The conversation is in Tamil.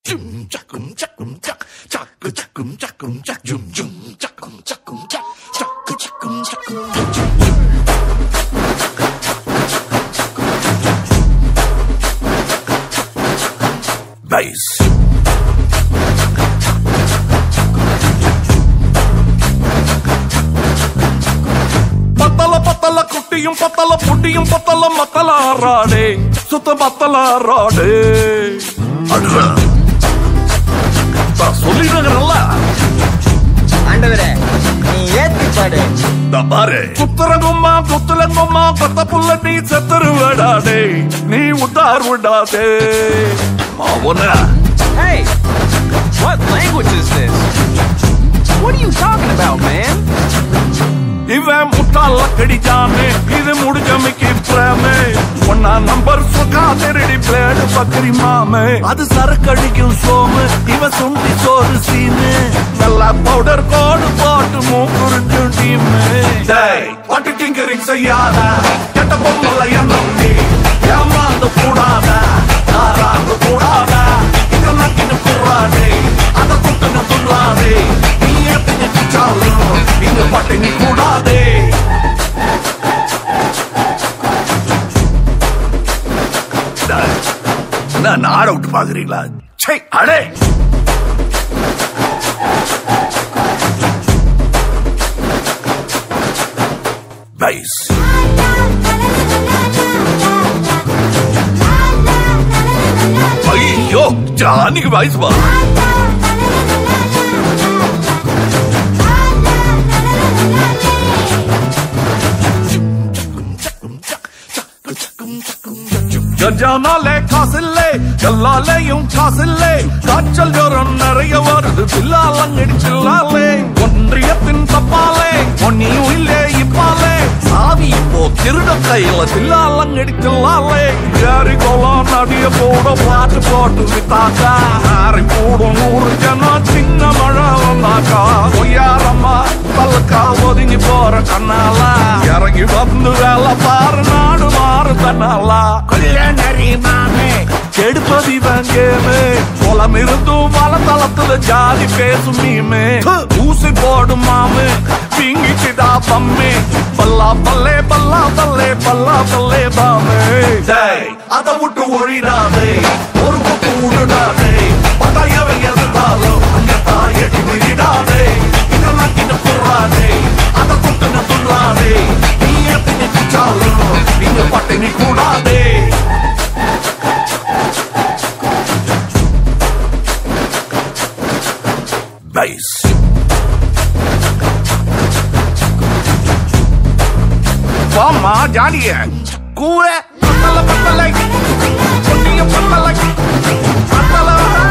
Jum jakum jakum jak. Jak jakum jakum jak. Jum jum jakum jakum jak. Jak jakum jakum jak. Jum jum. Bass. பத்தல பத்தல குட்டியும் பத்தல புட்டியும் பத்தல மத்தல ஆறாடே சுத்த மத்தல ஆறாடே அடுறா சொல்லிடுறல ஆண்டவரே நீ ஏத்தி பாடு பாரு குத்துறங்கும்மா குத்துலங்கும்மா கொத்த புள்ள நீ செத்துரு விடாதே நீ உத்தார் விடாதே மாவன Hey! What language is this? What are you talking about, man? இவன் முட்டாள கடிச்சானே இது முடிஞ்சமைக்கு பிரேமே ஒன்னா நம்பர் சுகா திருடி பிளேடு பக்கரி மாமே அது சரக்கடிக்கும் சோமு இவன் சுண்டி சோறு சீனு நல்லா பவுடர் கோடு போட்டு மூக்குறிஞ்சு டீமு டேய் பாட்டு டிங்கரிங் செய்யாத கெட்ட பொம்மல எண்ணம் நீ ஏமாந்து கூடாத ஆறாந்து கூடாத இதெல்லாம் கிட்ட கூடாதே அதை குட்டுன்னு துள்ளாதே நீ ஏத்தின கிச்சாலும் இங்க பட்டினி கூடாதே டேய், நான் ஆட விட்டு பாக்குறீங்களா சே அடே பைஸ் ஐயோ ஜானிக்கு வயசு பா கஜானாலே காசில்லே எல்லாலேயும் காசில்லே காய்ச்சல் ஜோரம் நிறைய வருது பில்லாலங்கடி சில்லாலே ஒன்றியத்தின் தப்பாலே ஒன்னியும் இல்லே இப்பாலே சாவி இப்போ திருட கையில பில்லாலங்கடி சில்லாலே ஏறி கோலம் நடிய போட பாட்டு போட்டு வித்தாக்கா ஆறி போடும் நூறு ஜனம் சின்ன மழை வந்தாக்கா பொய்யாரம்மா பல்லுக்கா ஒதுங்கி போற கண்ணாலா இறங்கி வந்து வேலை பாரு நாடு மாறு தன்னாலா கல்யாணரி மாமே கெடுப்பதி வங்கேமே குளம் இருந்தும் வளத்தளத்துல ஜாதி பேசும் நீமே ஊசி போடும் மாமே பிங்கிச்சுடா பம்மே பல்லா பல்லே பல்லா பல்லே பல்லா பல்லே பாமே டேய் அதை விட்டு ஒழிடாதே ஒரு பக்கம் விடுடாதே பட்டாயவை எதிர்த்தாலும் அங்க தாயடி விழிடாதே இதெல்லாம் கிட்ட போறாதே அதை குட்டுன துள்ளாதே நீ எத்தனை குச்சாலும் நீங்க பட்டினி கூடாதே பைஸ் வாமா ஜாலிய கூற பத்தல பத்தலை பொன்னிய பத்தலை பத்தல